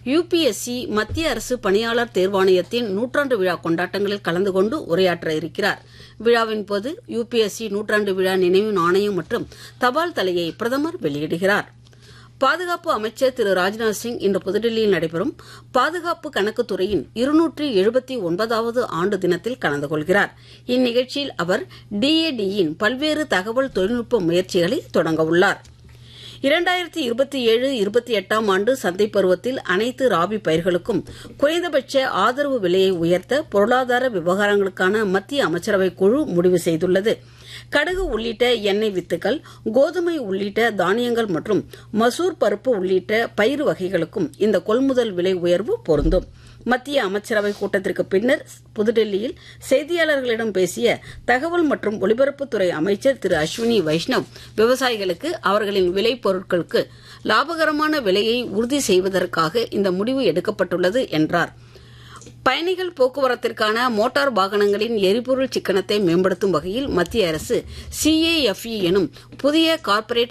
UPSC மத்திய அரசு பணியாளர் தேர்வாணையத்தின் நூற்றாண்டு விழா கொண்டாட்டங்களில் கலந்து கொண்டு உரையாற்ற இருக்கிறார் விழாவின் போது யுபிஎஸ்சி நூற்றாண்டு விழா நினைவு நாணயம் மற்றும் தபால் தலையை பிரதமர் வெளியிடுகிறார் பாதுகாப்பு அமைச்சர் திரு ராஜ்நாத் சிங் இன்று புதுடில்லியில் நடைபெறும் பாதுகாப்பு கணக்கு துறையின் இருநூற்றி எழுபத்தி ஒன்பதாவது ஆண்டு தினத்தில் கலந்து கொள்கிறார் இந்நிகழ்ச்சியில் அவர் டிஏடியின் பல்வேறு தகவல் தொழில்நுட்ப முயற்சிகளை தொடங்க உள்ளார் இரண்டாயிரத்தி இருபத்தி ஏழு இருபத்தி எட்டாம் ஆண்டு சந்தை பருவத்தில் அனைத்து ராபி பயிர்களுக்கும் குறைந்தபட்ச ஆதரவு விலையை உயர்த்த பொருளாதார விவகாரங்களுக்கான மத்திய அமைச்சரவை குழு முடிவு செய்துள்ளது கடுகு உள்ளிட்ட எண்ணெய் வித்துக்கள் கோதுமை உள்ளிட்ட தானியங்கள் மற்றும் மசூர் பருப்பு உள்ளிட்ட பயிர் வகைகளுக்கும் இந்த கொள்முதல் விலை உயர்வு பொருந்தும் மத்திய அமைச்சரவை கூட்டத்திற்கு பின்னர் புதுடெல்லியில் செய்தியாளர்களிடம் பேசிய தகவல் மற்றும் ஒலிபரப்புத்துறை அமைச்சர் திரு அஸ்வினி வைஷ்ணவ் விவசாயிகளுக்கு அவர்களின் விலை பொருட்களுக்கு லாபகரமான விலையை உறுதி செய்வதற்காக இந்த முடிவு எடுக்கப்பட்டுள்ளது என்றார் பயணிகள் போக்குவரத்திற்கான மோட்டார் வாகனங்களின் எரிபொருள் சிக்கனத்தை மேம்படுத்தும் வகையில் மத்திய அரசு சிஏஎஃப்இ எனும் புதிய கார்ப்பரேட்